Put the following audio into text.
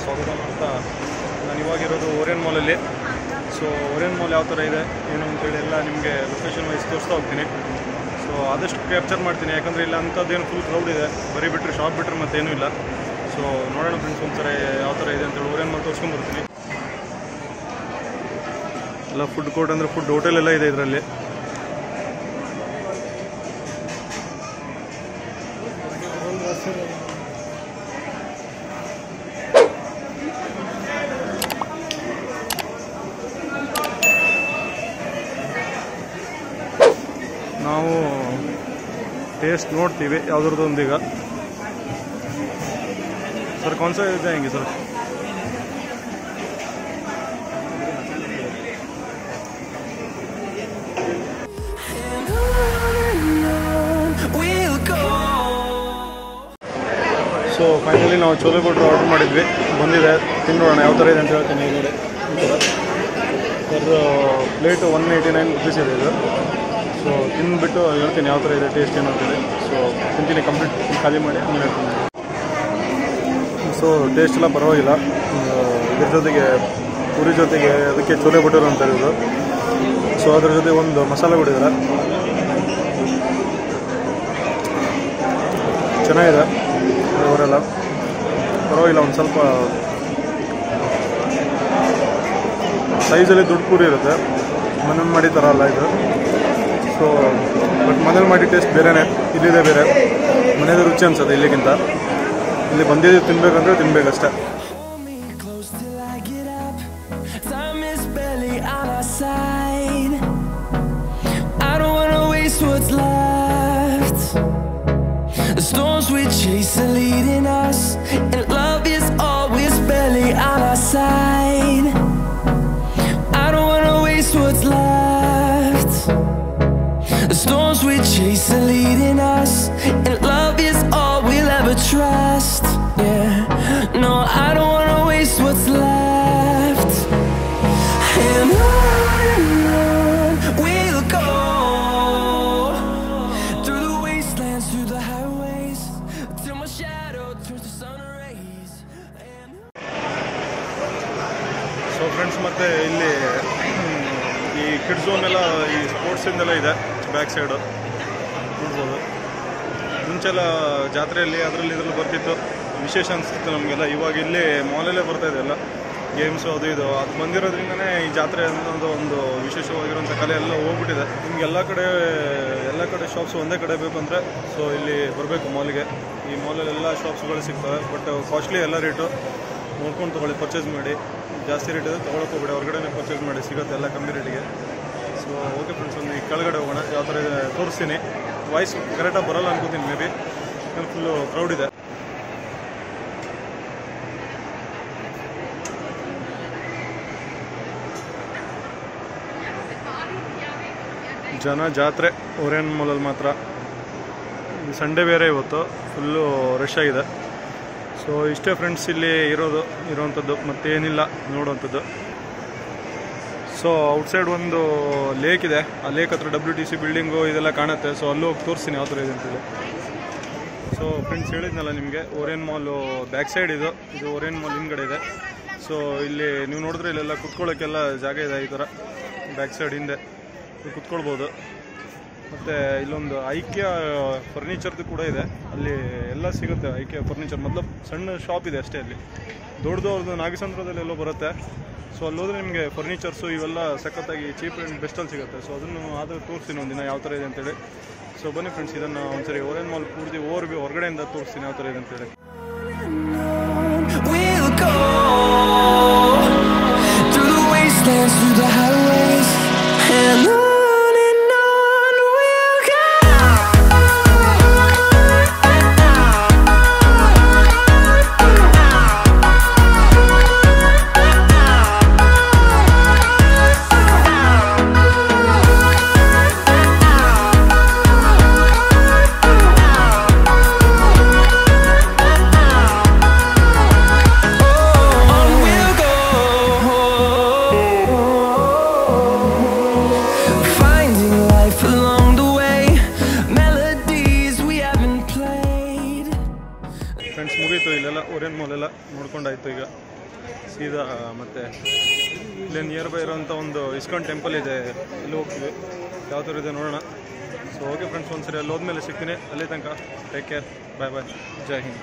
ಸ್ವಾಗತ ಮಾಡ್ತಾ ನಾನು ಇವಾಗಿರೋದು ಓರಿಯನ್ ಮಾಲಲ್ಲಿ ಸೊ ಓರಿಯನ್ ಮಾಲ್ ಯಾವ ಥರ ಇದೆ ಏನು ಅಂತೇಳಿ ಎಲ್ಲ ನಿಮಗೆ ಲೊಕೇಶನ್ ವೈಸ್ ತೋರಿಸ್ತಾ ಹೋಗ್ತೀನಿ ಸೊ ಆದಷ್ಟು ಕ್ಯಾಪ್ಚರ್ ಮಾಡ್ತೀನಿ ಯಾಕಂದರೆ ಇಲ್ಲ ಅಂಥದ್ದೇನು ಫುಲ್ ಕ್ರೌಡ್ ಇದೆ ಬರೀ ಬಿಟ್ಟರೆ ಶಾಪ್ ಬಿಟ್ಟರೆ ಮತ್ತೇನೂ ಇಲ್ಲ ಸೊ ನೋಡೋಣ ಫ್ರೆಂಡ್ಸ್ ಒಂದ್ಸರಿ ಯಾವ ಥರ ಇದೆ ಅಂತೇಳಿ ಓರಿಯನ್ ಮಾಲ್ ತೋರಿಸ್ಕೊಂಡ್ಬರ್ತೀನಿ ಎಲ್ಲ ಫುಡ್ ಕೋರ್ಟ್ ಅಂದರೆ ಫುಡ್ ಹೋಟೆಲ್ ಎಲ್ಲ ಇದೆ ಇದರಲ್ಲಿ ನಾವು ಟೇಸ್ಟ್ ನೋಡ್ತೀವಿ ಯಾವ್ದ್ರದ್ದು ಒಂದೀಗ ಸರ್ ಕೌನ್ಸ ಇದೆ ಹೆಂಗೆ sir And on and on we'll go. So finally ನಾವು ಚೋಲೆ ಕೊಟ್ಟರು ಆರ್ಡರ್ ಮಾಡಿದ್ವಿ ಬಂದಿದೆ ತಿನ್ನೋಣ ಯಾವ ಥರ ಇದೆ ಅಂತ ಹೇಳ್ತೀನಿ ಈಗ ನೋಡಿ sir plate one eighty nine rupees ಇದೆ ಇದು ಸೊ ತಿಂದ್ಬಿಟ್ಟು ಹೇಳ್ತೀನಿ ಯಾವ ಥರ ಇದೆ ಟೇಸ್ಟ್ ಏನು ಅಂತೇಳಿ ಸೊ ತಿಂತೀನಿ ಕಂಪ್ಲೀಟ್ ಖಾಲಿ ಮಾಡಿ ಆಮೇಲೆ ಹೇಳ್ತೀನಿ ಸೊ ಟೇಸ್ಟ್ ಎಲ್ಲ ಪರವಾಗಿಲ್ಲ ಆ, ಇದ್ರ ಜೊತೆಗೆ ಪೂರಿ ಜೊತೆಗೆ ಅದಕ್ಕೆ ಚೋಲೆ ಬಟರ್ ಅಂತ ಇರೋದು ಸೊ ಅದ್ರ ಜೊತೆ ಒಂದು ಮಸಾಲೆ ಕೊಟ್ಟಿದ್ದಾರೆ ಚೆನ್ನಾಗಿದೆ ಅವರೆಲ್ಲ ಪರವಾಗಿಲ್ಲ ಒಂದು ಸ್ವಲ್ಪ ಸೈಜಲ್ಲಿ ದೊಡ್ಡ ಪೂರಿ ಇರುತ್ತೆ ಮನೇಲಿ ಮಾಡಿ ಥರ ಅಲ್ಲ ಇದು ಸೊ ಬಟ್ ಮನೇಲಿ ಮಾಡಿ ಟೇಸ್ಟ್ ಬೇರೆನೇ ಇಲ್ಲಿದೆ ಬೇರೆ ಮನೇದು ರುಚಿ ಅನ್ಸುತ್ತೆ ಇಲ್ಲಿಗಿಂತ ಇಲ್ಲಿ ಬಂದಿದ್ದು ತಿನ್ಬೇಕಂದ್ರೆ ತಿನ್ಬೇಕಷ್ಟೇ Hold me close till I get up. Time is barely on our side. I don't wanna waste what's left. The storms we chase are leading us, and love is always barely on our side. I don't wanna waste what's left. The storms we chase are leading us, and love is all we'll ever trust. Yeah, no, I don't wanna waste what's left. And on and on we'll go through the wastelands, through the highways, till my shadow turns to sun rays. And so friends ಮತ್ತೆ ಇಲ್ಲಿ ಈ kid zone ಎಲ್ಲ ಈ ಸ್ಪೋರ್ಟ್ಸಿಂದೆಲ್ಲ ಇದೆ back side ನೋಡ್ಬೋದು ಮುಂಚೆಲ್ಲ ಜಾತ್ರೆಯಲ್ಲಿ ಅದರಲ್ಲಿ ಇದರಲ್ಲಿ ಬರ್ತಿತ್ತು ವಿಶೇಷ ಅನಿಸ್ತಿತ್ತು ನಮಗೆಲ್ಲ ಇವಾಗ ಇಲ್ಲಿ ಮಾಲಲ್ಲೇ ಬರ್ತಾ ಇದೆ ಎಲ್ಲ ಗೇಮ್ಸು ಅದು ಇದು ಅದು ಬಂದಿರೋದ್ರಿಂದನೇ ಈ ಜಾತ್ರೆ ಅನ್ನೋದು ಒಂದು ವಿಶೇಷವಾಗಿರುವಂಥ ಕಲೆ ಎಲ್ಲ ಹೋಗ್ಬಿಟ್ಟಿದೆ ನಿಮ್ಗೆ ಎಲ್ಲ ಕಡೆ ಎಲ್ಲ ಕಡೆ ಶಾಪ್ಸ್ ಒಂದೇ ಕಡೆ ಬೇಕು ಅಂದರೆ ಸೊ ಇಲ್ಲಿ ಬರಬೇಕು ಮಾಲಿಗೆ ಈ ಮಾಲಲ್ಲಿ ಎಲ್ಲ ಶಾಪ್ಸ್ಗಳು ಸಿಗ್ತವೆ ಬಟ್ ಕಾಸ್ಟ್ಲಿ ಎಲ್ಲ ರೇಟು ನೋಡ್ಕೊಂಡು ತೊಗೊಳ್ಳಿ ಪರ್ಚೇಸ್ ಮಾಡಿ ಜಾಸ್ತಿ ರೇಟ್ ಇದೆ ತೊಗೊಳಕ್ಕೆ ಹೋಗ್ಬೇಡಿ ಹೊರಗಡೆನೇ ಪರ್ಚೇಸ್ ಮಾಡಿ ಸಿಗುತ್ತೆ ಎಲ್ಲ ಕಮ್ಮಿ ರೇಟಿಗೆ ಸೊ ಓಕೆ ಫ್ರೆಂಡ್ಸ್ ಒಂದು ಈ ಕೆಳಗಡೆ ಹೋಗೋಣ ಯಾವ ಥರ ಇದೆ ತೋರಿಸ್ತೀನಿ ವಾಯ್ಸ್ ಕರೆಕ್ಟಾಗಿ ಬರಲ್ಲ ಅನ್ಕೋತೀನಿ ಮೇ ಬಿ ಫುಲ್ಲು ಕ್ರೌಡ್ ಇದೆ ಜನ ಜಾತ್ರೆ ಓರಿಯನ್ ಮಾಲಲ್ಲಿ ಮಾತ್ರ ಸಂಡೇ ಬೇರೆ ಇವತ್ತು ಫುಲ್ಲು ರಶ್ ಆಗಿದೆ ಸೊ ಇಷ್ಟೇ ಫ್ರೆಂಡ್ಸ್ ಇಲ್ಲಿ ಇರೋದು ಇರೋವಂಥದ್ದು ಮತ್ತೇನಿಲ್ಲ ನೋಡುವಂಥದ್ದು ಸೊ ಔಟ್ಸೈಡ್ ಒಂದು ಲೇಕ್ ಇದೆ ಆ ಲೇಕ್ ಹತ್ರ ಡಬ್ಲ್ಯೂ ಟಿ ಸಿ ಬಿಲ್ಡಿಂಗು ಇದೆಲ್ಲ ಕಾಣುತ್ತೆ ಸೊ ಅಲ್ಲೂ ಹೋಗಿ ತೋರಿಸ್ತೀನಿ ಯಾವ ಥರ ಇದೆ ಅಂತೇಳಿ ಸೊ ಫ್ರೆಂಡ್ಸ್ ಹೇಳಿದ್ನಲ್ಲ ನಿಮಗೆ ಓರಿಯನ್ ಮಾಲು ಬ್ಯಾಕ್ ಸೈಡ್ ಇದು ಇದು ಓರಿಯನ್ ಮಾಲ್ ಹಿಂದ್ಗಡೆ ಇದೆ ಸೊ ಇಲ್ಲಿ ನೀವು ನೋಡಿದ್ರೆ ಇಲ್ಲೆಲ್ಲ ಕುತ್ಕೊಳ್ಳೋಕ್ಕೆಲ್ಲ ಜಾಗ ಇದೆ ಈ ಥರ ಬ್ಯಾಕ್ ಸೈಡ್ ಹಿಂದೆ ನೀವು ಕುತ್ಕೊಳ್ಬೋದು ಮತ್ತು ಇಲ್ಲೊಂದು ಐಕ್ಯ ಫರ್ನಿಚರ್ದು ಕೂಡ ಇದೆ ಅಲ್ಲಿ ಎಲ್ಲ ಸಿಗುತ್ತೆ ಐಕ್ಯ ಫರ್ನಿಚರ್ ಮೊದಲು ಸಣ್ಣ ಶಾಪ್ ಇದೆ ಅಷ್ಟೇ ಅಲ್ಲಿ ದೊಡ್ಡದು ಅವ್ರದ್ದು ನಾಗಸಂದ್ರದಲ್ಲಿ ಎಲ್ಲೋ ಬರುತ್ತೆ ಸೊ ಅಲ್ಲಿ ಹೋದ್ರೆ ನಿಮಗೆ ಫರ್ನಿಚರ್ಸು ಇವೆಲ್ಲ ಸಖತ್ತಾಗಿ ಚೀಪ್ ಆ್ಯಂಡ್ ಬೆಸ್ಟಲ್ಲಿ ಸಿಗುತ್ತೆ ಸೊ ಅದನ್ನು ಆದರೂ ತೋರಿಸ್ತೀನಿ ಒಂದಿನ ಯಾವ ಥರ ಇದೆ ಅಂತೇಳಿ ಸೊ ಬನ್ನಿ ಫ್ರೆಂಡ್ಸ್ ಇದನ್ನು ಒಂದ್ಸರಿ ಓರೆನ್ ಮಾಲ್ ಪೂರ್ತಿ ಓವರ್ ಹೊರಗಡೆಯಿಂದ ತೋರಿಸ್ತೀನಿ ಯಾವ ಥರ ಇದೆ ಅಂತೇಳಿ We'll go through the wastelands, through the highways, and on and on we'll go. On we'll go. Finding life along the way, melodies we haven't played. Friends ಮುಗೀತು ಇಲ್ಲೆಲ್ಲ ಓರಿಯನ್ ಮಾಲ್ ಎಲ್ಲ ನೋಡ್ಕೊಂಡಾಯ್ತು ಈಗ ಸೀದಾ ಮತ್ತೆ ಇಲ್ಲೇ ನಿಯರ್ ಬೈ ಇರೋಂಥ ಒಂದು ISKCON temple ಇದೆ ಅಲ್ಲಿ ಹೋಗ್ತೀವಿ ಯಾವ ಥರ ಇದೆ ನೋಡೋಣ ಸೊ ಓಕೆ ಫ್ರೆಂಡ್ಸ್ ಒಂದ್ಸರಿ ಅಲ್ಲಿ ಹೋದ್ಮೇಲೆ ಸಿಗ್ತೀನಿ ಅಲ್ಲಿ ತನಕ ಟೇಕ್ ಕೇರ್ ಬಾಯ್ ಬಾಯ್ ಜೈ ಹಿಂದ್